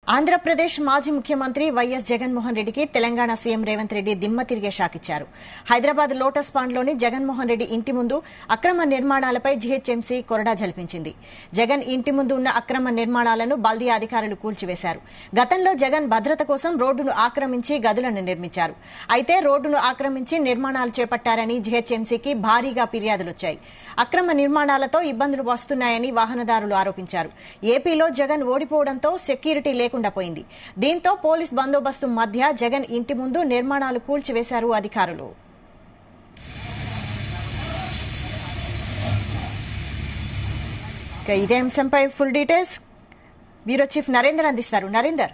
ఆంధ్రప్రదేశ్ మాజీ ముఖ్యమంత్రి వైఎస్ జగన్మోహన్ రెడ్డికి తెలంగాణ సీఎం రేవంత్ రెడ్డి దిమ్మ తిరిగే షాకిచ్చారు హైదరాబాద్ లోటస్ పాండ్లోని జగన్మోహన్ రెడ్డి ఇంటి ముందు అక్రమ నిర్మాణాలపై జీహెచ్ఎంసీ కొరడా జల్పించింది జగన్ ఇంటి ముందు ఉన్న అక్రమ నిర్మాణాలను బల్దీ అధికారులు కూల్చివేశారు గతంలో జగన్ భద్రత కోసం రోడ్డును ఆక్రమించి గదులను నిర్మించారు అయితే రోడ్డును ఆక్రమించి నిర్మాణాలు చేపట్టారని జీహెచ్ఎంసీకి భారీగా ఫిర్యాదులొచ్చాయి అక్రమ నిర్మాణాలతో ఇబ్బందులు వస్తున్నాయని వాహనదారులు ఆరోపించారు ఏపీలో జగన్ ఓడిపోవడంతో సెక్యూరిటీ లేకుండా పోయింది దీంతో పోలీస్ బందోబస్తు మధ్య జగన్ ఇంటి ముందు నిర్మాణాలు కూల్చివేశారు అధికారులు ఇక ఇదే అంశంపై full details bureau chief Narender అందిస్తారు నరేందర్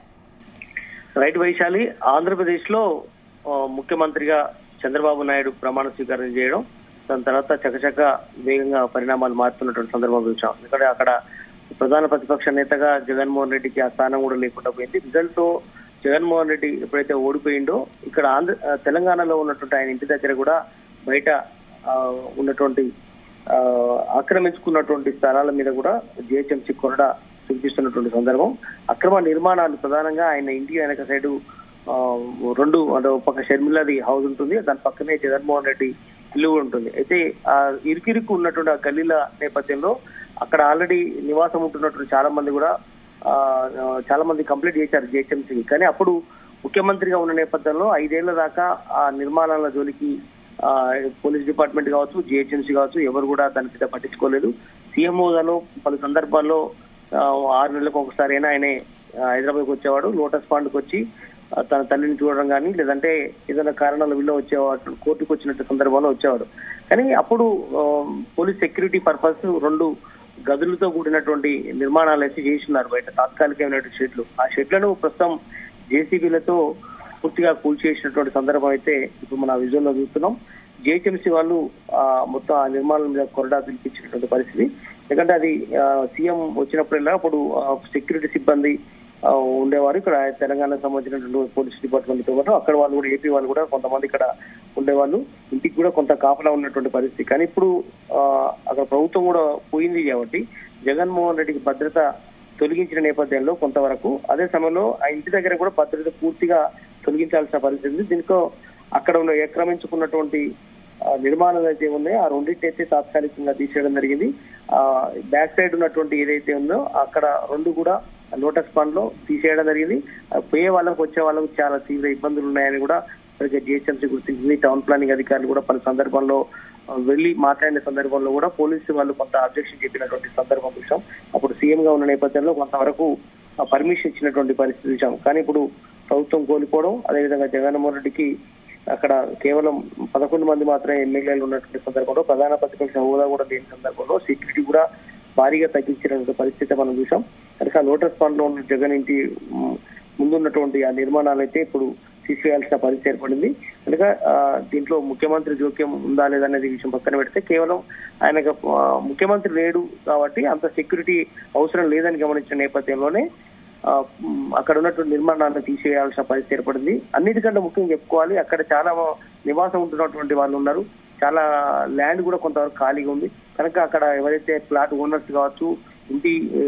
రైట్ వైశాలి ఆంధ్రప్రదేశ్ లో ఆ, ముఖ్యమంత్రిగా చంద్రబాబు నాయుడు ప్రమాణ స్వీకారం చేయడం దాని తర్వాత చకచక వేగంగా పరిణామాలు మారుతున్నటువంటి సందర్భం చూసాం ఎందుకంటే అక్కడ ప్రధాన ప్రతిపక్ష నేతగా జగన్మోహన్ రెడ్డికి ఆ స్థానం కూడా లేకుండా పోయింది రిజల్ట్ తో జగన్మోహన్ రెడ్డి ఎప్పుడైతే ఓడిపోయిండో ఇక్కడ ఆంధ్ర ఆ, తెలంగాణలో ఉన్నటువంటి ఆయన ఇంటి దగ్గర కూడా బయట ఆ, ఉన్నటువంటి ఆ, ఆక్రమించుకున్నటువంటి స్థలాల మీద కూడా జిహెచ్ఎంసీ కొరడా చూపిస్తున్నటువంటి సందర్భం అక్రమ నిర్మాణాలు ప్రధానంగా ఆయన ఇంటి వెనక సైడు ఆ, రెండు అంటే ఒక పక్క షర్మిలాది హౌస్ ఉంటుంది దాని పక్కనే జగన్మోహన్ రెడ్డి ఇల్లు కూడా ఉంటుంది అయితే ఆ ఇరుకిరుకు ఉన్నటువంటి ఆ గల్లీల నేపథ్యంలో అక్కడ ఆల్రెడీ నివాసం ఉంటున్నటువంటి చాలా మంది కూడా ఆ, చాలా మంది కంప్లీట్ చేశారు జిహెచ్ఎంసీకి కానీ అప్పుడు ముఖ్యమంత్రిగా ఉన్న నేపథ్యంలో ఐదేళ్ల దాకా ఆ నిర్మాణాల జోలికి ఆ, పోలీస్ డిపార్ట్మెంట్ కావచ్చు జిహెచ్ఎంసీ కావచ్చు ఎవరు కూడా దాని మీద పట్టించుకోలేదు సీఎం హోదాలో పలు సందర్భాల్లో ఆ, ఆరు నెలలకు ఒకసారి అయినా ఆయనే హైదరాబాద్కి వచ్చేవాడు లోటస్ పాండ్కి వచ్చి ఆ, తన తల్లిని చూడడం కానీ లేదంటే ఏదైనా కారణాల వల్ల వచ్చేవాడు కోర్టుకు వచ్చినట్టు సందర్భంలో వచ్చేవాడు కానీ అప్పుడు ఆ, పోలీస్ సెక్యూరిటీ పర్పస్ రెండు గదులతో కూడినటువంటి నిర్మాణాలు వేసి చేస్తున్నారు బయట తాత్కాలికమైనటువంటి షెడ్లు ఆ షెడ్లను ప్రస్తుతం జేసీబీలతో పూర్తిగా కూల్చేసినటువంటి సందర్భం అయితే ఇప్పుడు మన విజువల్ లో చూస్తున్నాం జిహెచ్ఎంసీ వాళ్ళు ఆ, మొత్తం ఆ నిర్మాణం మీద కొరడా పిలిపించినటువంటి పరిస్థితి ఎందుకంటే అది సీఎం వచ్చినప్పుడల్లా అప్పుడు సెక్యూరిటీ సిబ్బంది ఆ, ఉండేవారు ఇక్కడ తెలంగాణకు సంబంధించినటువంటి పోలీస్ డిపార్ట్మెంట్ తో పాటు అక్కడ వాళ్ళు కూడా ఏపీ వాళ్ళు కూడా కొంతమంది ఇక్కడ ఉండేవాళ్ళు ఇంటికి కూడా కొంత కాపలా ఉన్నటువంటి పరిస్థితి కానీ ఇప్పుడు ఆ, అక్కడ ప్రభుత్వం కూడా పోయింది కాబట్టి జగన్మోహన్ రెడ్డికి భద్రత తొలగించిన నేపథ్యంలో కొంతవరకు అదే సమయంలో ఆ ఇంటి దగ్గర కూడా భద్రత పూర్తిగా తొలగించాల్సిన పరిస్థితి ఉంది దీంతో అక్కడ ఉన్న ఆక్రమించుకున్నటువంటి ఆ, నిర్మాణాలు అయితే ఉన్నాయో ఆ రెండింటి అయితే తాత్కాలికంగా తీసేయడం జరిగింది ఆ బ్యాక్ సైడ్ ఉన్నటువంటి ఏదైతే ఉందో అక్కడ రెండు కూడా లోటస్ పాండ్ లో తీసేయడం జరిగింది ఆ, పోయే వాళ్ళకు వచ్చే వాళ్ళకు చాలా తీవ్ర ఇబ్బందులు ఉన్నాయని కూడా ఇప్పటికే జిహెచ్ఎంసీ గుర్తించింది టౌన్ ప్లానింగ్ అధికారులు కూడా పలు సందర్భంలో ఆ, వెళ్లి మాట్లాడిన సందర్భంలో కూడా పోలీసు వాళ్ళు కొంత అబ్జెక్షన్ చెప్పినటువంటి సందర్భం చూసాం అప్పుడు సీఎం గా ఉన్న నేపథ్యంలో కొంతవరకు పర్మిషన్ ఇచ్చినటువంటి పరిస్థితి చూసాం కానీ ఇప్పుడు ప్రభుత్వం కోల్పోవడం అదేవిధంగా జగన్మోహన్ రెడ్డికి అక్కడ కేవలం పదకొండు మంది మాత్రమే ఎమ్మెల్యేలు ఉన్నటువంటి సందర్భంలో ప్రధాన ప్రతిపక్ష హోదా కూడా లేని సందర్భంలో సెక్యూరిటీ కూడా భారీగా తగ్గించినటువంటి పరిస్థితి మనం చూసాం కనుక లోటస్ ఫండ్ లో ఉన్న జగన్ ఇంటి మ్, ముందున్నటువంటి ఆ నిర్మాణాలు అయితే ఇప్పుడు తీసివేయాల్సిన పరిస్థితి ఏర్పడింది కనుక ఆ, దీంట్లో ముఖ్యమంత్రి జోక్యం ఉందా లేదనేది విషయం పక్కన పెడితే కేవలం ఆయనకు ఆ, ముఖ్యమంత్రి లేడు కాబట్టి అంత సెక్యూరిటీ అవసరం లేదని గమనించిన నేపథ్యంలోనే ఆ, మ్, అక్కడ ఉన్నటువంటి నిర్మాణాలను తీసేయాల్సిన పరిస్థితి ఏర్పడింది అన్నిటికంటే ముఖ్యంగా చెప్పుకోవాలి అక్కడ చాలా నివాసం ఉంటున్నటువంటి వాళ్ళు ఉన్నారు చాలా ల్యాండ్ కూడా కొంతవరకు ఖాళీగా ఉంది కనుక అక్కడ ఎవరైతే ప్లాట్ ఓనర్స్ కావచ్చు ఇంటి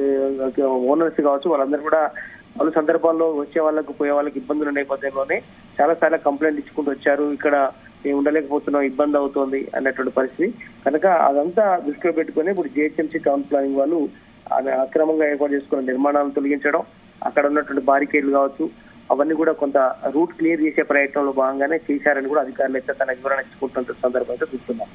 ఓనర్స్ కావచ్చు వాళ్ళందరూ కూడా పలు సందర్భాల్లో వచ్చే వాళ్ళకు పోయే వాళ్ళకి ఇబ్బందుల నేపథ్యంలోనే చాలా చాలా కంప్లైంట్ ఇచ్చుకుంటూ వచ్చారు ఇక్కడ మేము ఉండలేకపోతున్నాం ఇబ్బంది అవుతోంది అన్నటువంటి పరిస్థితి కనుక అదంతా దృష్టిలో పెట్టుకుని ఇప్పుడు జిహెచ్ఎంసీ టౌన్ ప్లానింగ్ వాళ్ళు ఆ అక్రమంగా ఏర్పాటు చేసుకున్న నిర్మాణాలను తొలగించడం అక్కడ ఉన్నటువంటి బారికేడ్లు కావచ్చు అవన్నీ కూడా కొంత రూట్ క్లియర్ చేసే ప్రయత్నంలో భాగంగానే చేశారని కూడా అధికారులు అయితే తన వివరణ ఇచ్చుకుంటున్న సందర్భం అయితే చూస్తున్నాం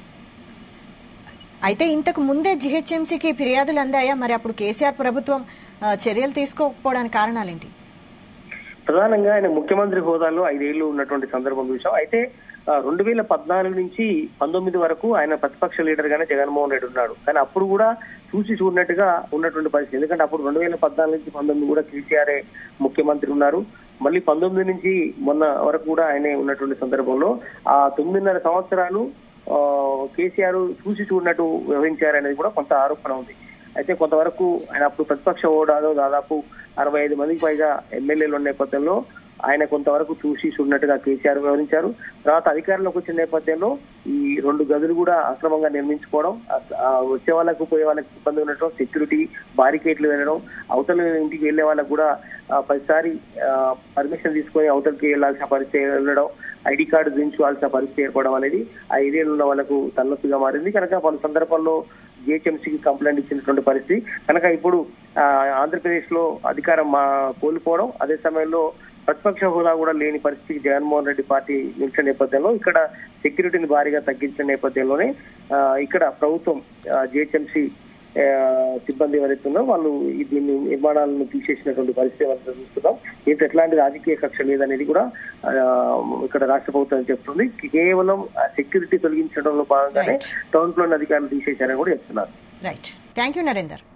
అయితే ఇంతకు ముందే జీహెచ్ఎంసీకి ఫిర్యాదులు అందాయా మరి అప్పుడు కేసీఆర్ ప్రభుత్వం ఆ, చర్యలు తీసుకోకపోవడానికి కారణాలేంటి ప్రధానంగా ఆయన ముఖ్యమంత్రి హోదాలో ఐదేళ్లు ఉన్నటువంటి సందర్భం చూసాం అయితే ఆ, రెండు వేల పద్నాలుగు నుంచి పంతొమ్మిది వరకు ఆయన ప్రతిపక్ష లీడర్ గానే జగన్మోహన్ రెడ్డి ఉన్నాడు కానీ అప్పుడు కూడా చూసి చూడనట్టుగా ఉన్నటువంటి పరిస్థితి ఎందుకంటే అప్పుడు రెండు వేల పద్నాలుగు నుంచి పంతొమ్మిది కూడా కేసీఆర్ ముఖ్యమంత్రి ఉన్నారు మళ్ళీ పంతొమ్మిది నుంచి మొన్న వరకు కూడా ఆయనే ఉన్నటువంటి సందర్భంలో ఆ తొమ్మిదిన్నర సంవత్సరాలు ఆ, కేసీఆర్ చూసి చూడనట్టు వ్యవహరించారనేది కూడా కొంత ఆరోపణ ఉంది అయితే కొంతవరకు ఆయన అప్పుడు ప్రతిపక్ష హోదాలో దాదాపు అరవై ఐదు మందికి పైగా ఎమ్మెల్యేలు ఉన్న నేపథ్యంలో ఆయన కొంతవరకు చూసి చూడనట్టుగా కేసీఆర్ వివరించారు తర్వాత అధికారంలోకి వచ్చిన నేపథ్యంలో ఈ రెండు గదులు కూడా అక్రమంగా నిర్మించుకోవడం ఆ- ఆ వచ్చే వాళ్ళకు పోయే వాళ్ళకి ఇబ్బంది ఉండటం సెక్యూరిటీ బారికేట్లు వెళ్ళడం అవతల ఇంటికి వెళ్లే వాళ్ళకు కూడా ఆ, ప్రతిసారి పర్మిషన్ తీసుకొని అవతలకి వెళ్లాల్సిన పరిస్థితి వెళ్ళడం ఐడి కార్డు దించుకోవాల్సిన పరిస్థితి ఏర్పడడం అనేది ఆ ఏరియాలో ఉన్న వాళ్ళకు తలనొప్పిగా మారింది కనుక పలు సందర్భాల్లో జిహెచ్ఎంసీకి కంప్లైంట్ ఇచ్చినటువంటి పరిస్థితి కనుక ఇప్పుడు ఆ, ఆంధ్రప్రదేశ్ లో అధికారం మా కోల్పోవడం అదే సమయంలో ప్రతిపక్ష హోదా కూడా లేని పరిస్థితికి జగన్మోహన్ రెడ్డి పార్టీ నిలిచిన నేపథ్యంలో ఇక్కడ సెక్యూరిటీని భారీగా తగ్గించిన నేపథ్యంలోనే ఆ, ఇక్కడ ప్రభుత్వం జిహెచ్ఎంసీ సిబ్బంది ఎవరైతే ఉన్నారో వాళ్ళు ఈ దీన్ని నిర్మాణాలను తీసేసినటువంటి పరిస్థితి మనం చూస్తున్నాం దీంట్లో ఎట్లాంటి రాజకీయ కక్ష లేదనేది కూడా ఆ, ఇక్కడ రాష్ట్ర ప్రభుత్వం చెప్తుంది కేవలం సెక్యూరిటీ తొలగించడంలో భాగంగానే Right. టౌన్ ప్లాన్ అధికారులు తీసేశారని కూడా చెప్తున్నారు రైట్ థ్యాంక్ యూ నరేందర్